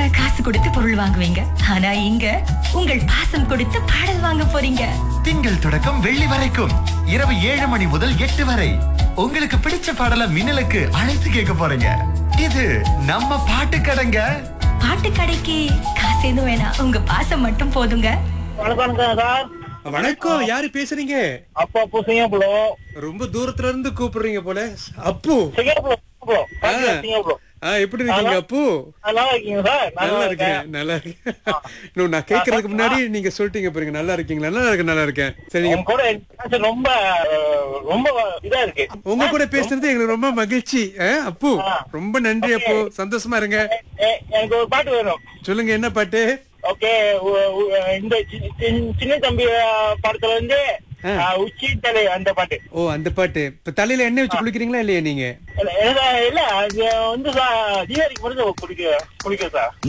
காசு கொடுத்து பொருள் வாங்குவீங்க ஆனா இங்க உங்கள் பாசம் கொடுத்து பாடல் வாங்க போறீங்க திங்கள் தொடக்கம் வெள்ளி வரைக்கும் இரவு ஏழு மணி முதல் எட்டு வரை உங்களுக்கு பிடிச்ச பாடல மின்னலுக்கு அழைத்து கேட்க போறீங்க இது நம்ம பாட்டு கடைங்க பாட்டு கடைக்கு காசு எதுவும் வேணாம் உங்க பாசம் மட்டும் போதுங்க வணக்கம் சார் வணக்கம் யாரு பேசுறீங்க அப்பா அப்போ சிங்கப்பூர் ரொம்ப தூரத்துல இருந்து கூப்பிடுறீங்க போல அப்பு சிங்கப்பூர் சிங்கப்பூர் ஆ. சிங்கப்பூர் ஆ, எப்படி இருக்கீங்க அப்பு நல்லா இருக்கீங்க சார் நல்லா இருக்கேன் நல்லா இருக்கேன் இன்னும் நான் கேக்குறதுக்கு முன்னாடி நீங்க சொல்லிட்டீங்க பாருங்க நல்லா இருக்கீங்களா நல்லா இருக்கேன் நல்லா இருக்கேன் சரி நீங்க உங்க கூட எனக்கு ரொம்ப அஹ், ரொம்ப இதா இருக்கு உங்க கூட பேசுறது எங்களுக்கு ரொம்ப மகிழ்ச்சி ஆ, அப்பு ஆ. ரொம்ப நன்றி அப்பு சந்தோஷமா இருங்க எ- எனக்கு ஒரு பாட்டு வேணும் சொல்லுங்க என்ன பாட்டு ஓகே இந்த சி- சி- சின்ன தம்பி அஹ், படத்துல இருந்து ஆ. அஹ், உச்சி தலை அந்த பாட்டு ஓ அந்த பாட்டு இப்ப தலையில எண்ணெய் வச்சு குளிக்கிறீங்களா இல்லையா நீங்க இல்ல, எனக்கு இல்ல அது வந்து சார் தீபாவளிக்கு மட்டும் குடிக்க குடிக்க சார்